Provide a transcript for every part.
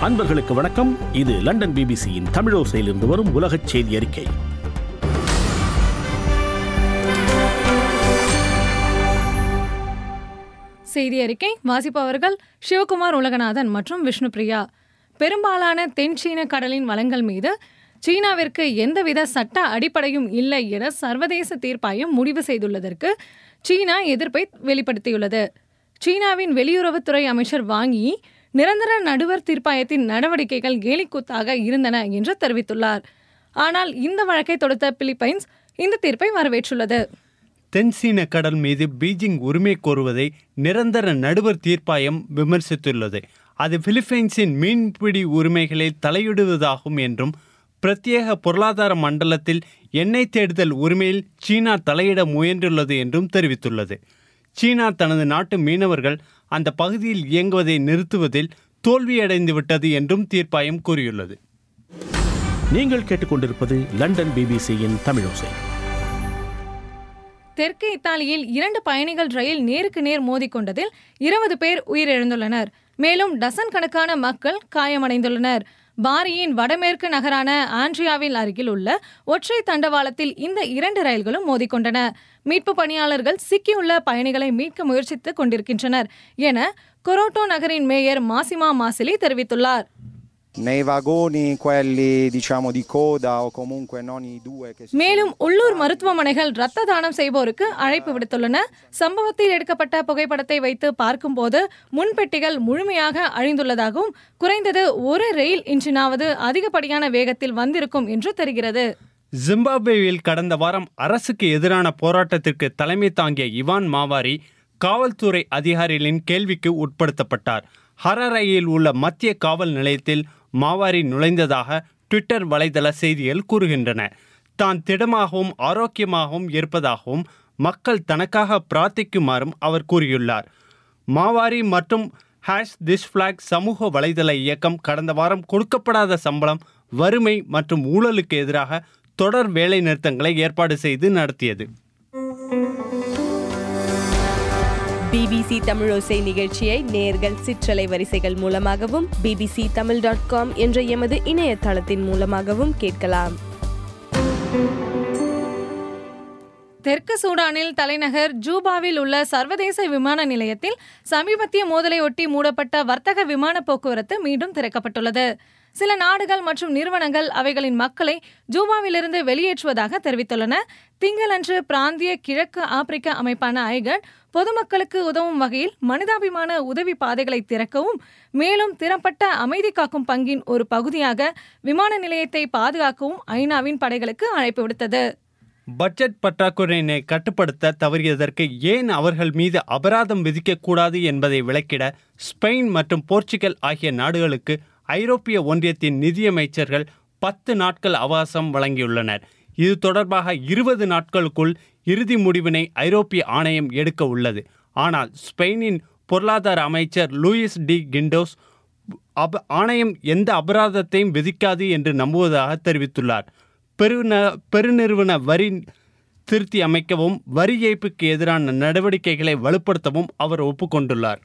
அன்பர்களுக்கு வணக்கம் இது லண்டன் பிபிசியின் தமிழோசையிலிருந்து வரும் உலகச் செய்தி அறிக்கை செய்தி அறிக்கை வாசிப்பவர்கள் சிவகுமார் உலகநாதன் மற்றும் விஷ்ணுபிரியா பெரும்பாலான தென் சீன கடலின் வளங்கள் மீது சீனாவிற்கு எந்தவித சட்ட அடிப்படையும் இல்லை என சர்வதேச தீர்ப்பாயம் முடிவு செய்துள்ளதற்கு சீனா எதிர்ப்பை வெளிப்படுத்தியுள்ளது சீனாவின் வெளியுறவுத்துறை அமைச்சர் வாங்கி நிரந்தர நடுவர் தீர்ப்பாயத்தின் நடவடிக்கைகள் கேலிக்கூத்தாக இருந்தன என்று தெரிவித்துள்ளார் ஆனால் இந்த வழக்கை தொடுத்த பிலிப்பைன்ஸ் இந்த தீர்ப்பை வரவேற்றுள்ளது தென்சீன கடல் மீது பீஜிங் உரிமை கோருவதை நிரந்தர நடுவர் தீர்ப்பாயம் விமர்சித்துள்ளது அது பிலிப்பைன்ஸின் மீன்பிடி உரிமைகளில் தலையிடுவதாகும் என்றும் பிரத்யேக பொருளாதார மண்டலத்தில் எண்ணெய் தேடுதல் உரிமையில் சீனா தலையிட முயன்றுள்ளது என்றும் தெரிவித்துள்ளது சீனா தனது நாட்டு மீனவர்கள் அந்த பகுதியில் இயங்குவதை நிறுத்துவதில் தோல்வியடைந்து விட்டது என்றும் தீர்ப்பாயம் கூறியுள்ளது நீங்கள் கேட்டுக்கொண்டிருப்பது லண்டன் பிபிசியின் தமிழோசை தெற்கு இத்தாலியில் இரண்டு பயணிகள் ரயில் நேருக்கு நேர் மோதிக்கொண்டதில் இருபது பேர் உயிரிழந்துள்ளனர் மேலும் டசன் கணக்கான மக்கள் காயமடைந்துள்ளனர் பாரியின் வடமேற்கு நகரான ஆண்ட்ரியாவில் அருகில் உள்ள ஒற்றை தண்டவாளத்தில் இந்த இரண்டு ரயில்களும் மோதிக்கொண்டன மீட்பு பணியாளர்கள் சிக்கியுள்ள பயணிகளை மீட்க முயற்சித்துக் கொண்டிருக்கின்றனர் என கொரோட்டோ நகரின் மேயர் மாசிமா மாசிலி தெரிவித்துள்ளார் nei vagoni quelli diciamo di coda o comunque non i due che si மேலும் உள்ளூர் மருத்துவமனைகள் ரத்த தானம் செய்வோருக்கு அழைப்பு விடுத்துள்ளன சம்பவத்தில் எடுக்கப்பட்ட புகைப்படத்தை வைத்து பார்க்கும்போது முன்பெட்டிகள் முழுமையாக அழிந்துள்ளதாகவும் குறைந்தது ஒரு ரயில் இன்ஜினாவது அதிகப்படியான வேகத்தில் வந்திருக்கும் என்று தெரிகிறது ஜிம்பாப்வேவில் கடந்த வாரம் அரசுக்கு எதிரான போராட்டத்திற்கு தலைமை தாங்கிய இவான் மாவாரி காவல்துறை அதிகாரிகளின் கேள்விக்கு உட்படுத்தப்பட்டார் ஹரரையில் உள்ள மத்திய காவல் நிலையத்தில் மாவாரி நுழைந்ததாக ட்விட்டர் வலைதள செய்திகள் கூறுகின்றன தான் திடமாகவும் ஆரோக்கியமாகவும் இருப்பதாகவும் மக்கள் தனக்காக பிரார்த்திக்குமாறும் அவர் கூறியுள்ளார் மாவாரி மற்றும் ஹேஷ் திஸ் ஃபிளாக் சமூக வலைதள இயக்கம் கடந்த வாரம் கொடுக்கப்படாத சம்பளம் வறுமை மற்றும் ஊழலுக்கு எதிராக தொடர் வேலை நிறுத்தங்களை ஏற்பாடு செய்து நடத்தியது பிபிசி தமிழோசை நிகழ்ச்சியை நேர்கள் சிற்றலை வரிசைகள் மூலமாகவும் பிபிசி தமிழ் டாட் காம் என்ற எமது இணையதளத்தின் மூலமாகவும் கேட்கலாம் தெற்கு சூடானில் தலைநகர் ஜூபாவில் உள்ள சர்வதேச விமான நிலையத்தில் சமீபத்திய மோதலை ஒட்டி மூடப்பட்ட வர்த்தக விமான போக்குவரத்து மீண்டும் திறக்கப்பட்டுள்ளது சில நாடுகள் மற்றும் நிறுவனங்கள் அவைகளின் மக்களை ஜூபாவிலிருந்து வெளியேற்றுவதாக தெரிவித்துள்ளன திங்களன்று பிராந்திய கிழக்கு ஆப்பிரிக்க அமைப்பான ஐகட் பொதுமக்களுக்கு உதவும் வகையில் மனிதாபிமான உதவி பாதைகளை திறக்கவும் மேலும் திறம்பட்ட அமைதி காக்கும் பங்கின் ஒரு பகுதியாக விமான நிலையத்தை பாதுகாக்கவும் ஐநாவின் படைகளுக்கு அழைப்பு விடுத்தது பட்ஜெட் பற்றாக்குறையினை கட்டுப்படுத்த தவறியதற்கு ஏன் அவர்கள் மீது அபராதம் விதிக்கக்கூடாது என்பதை விளக்கிட ஸ்பெயின் மற்றும் போர்ச்சுகல் ஆகிய நாடுகளுக்கு ஐரோப்பிய ஒன்றியத்தின் நிதியமைச்சர்கள் பத்து நாட்கள் அவகாசம் வழங்கியுள்ளனர் இது தொடர்பாக இருபது நாட்களுக்குள் இறுதி முடிவினை ஐரோப்பிய ஆணையம் எடுக்க உள்ளது ஆனால் ஸ்பெயினின் பொருளாதார அமைச்சர் லூயிஸ் டி கிண்டோஸ் அப ஆணையம் எந்த அபராதத்தையும் விதிக்காது என்று நம்புவதாக தெரிவித்துள்ளார் பெருந பெருநிறுவன வரி திருத்தி அமைக்கவும் வரி ஏய்ப்புக்கு எதிரான நடவடிக்கைகளை வலுப்படுத்தவும் அவர் ஒப்புக்கொண்டுள்ளார்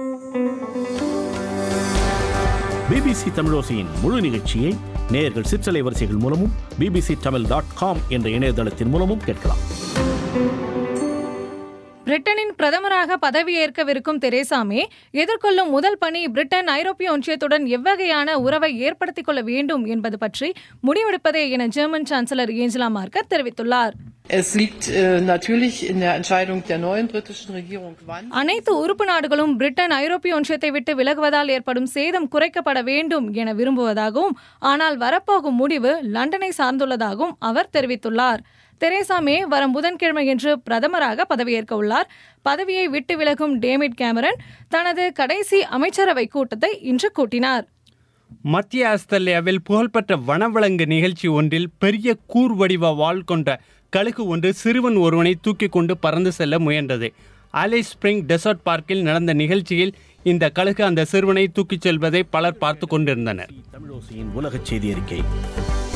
பிபிசி தமிழோசையின் முழு நிகழ்ச்சியை நேயர்கள் சிற்றலை வரிசைகள் மூலமும் பிபிசி தமிழ் டாட் காம் என்ற இணையதளத்தின் மூலமும் கேட்கலாம் பிரிட்டனின் பிரதமராக பதவியேற்கவிருக்கும் தெரேசா மே எதிர்கொள்ளும் முதல் பணி பிரிட்டன் ஐரோப்பிய ஒன்றியத்துடன் எவ்வகையான உறவை ஏற்படுத்திக் கொள்ள வேண்டும் என்பது பற்றி முடிவெடுப்பதே என ஜெர்மன் சான்சலர் ஏஞ்சலா மார்க்கர் தெரிவித்துள்ளார் Es liegt äh, natürlich in der Entscheidung der neuen britischen Regierung, wann. அனைத்து உறுப்பு நாடுகளும் பிரிட்டன் ஐரோப்பிய ஒன்றியத்தை விட்டு விலகுவதால் ஏற்படும் சேதம் குறைக்கப்பட வேண்டும் என விரும்புவதாகவும் ஆனால் வரப்போகும் முடிவு லண்டனை சார்ந்துள்ளதாகவும் அவர் தெரிவித்துள்ளார் தெரேசா மே வரும் புதன்கிழமையன்று பிரதமராக பதவியேற்க உள்ளார் பதவியை விட்டு விலகும் டேவிட் கேமரன் தனது கடைசி அமைச்சரவை கூட்டத்தை இன்று கூட்டினார் மத்திய ஆஸ்திரேலியாவில் புகழ்பெற்ற வனவிலங்கு நிகழ்ச்சி ஒன்றில் பெரிய கூர் வடிவ வாள் கொண்ட கழுகு ஒன்று சிறுவன் ஒருவனை தூக்கி கொண்டு பறந்து செல்ல முயன்றது ஆலிஸ் ஸ்பிரிங் டெசர்ட் பார்க்கில் நடந்த நிகழ்ச்சியில் இந்த கழுகு அந்த சிறுவனை தூக்கிச் செல்வதை பலர் பார்த்து கொண்டிருந்தனர் தமிழோசையின் உலகச் செய்தி அறிக்கை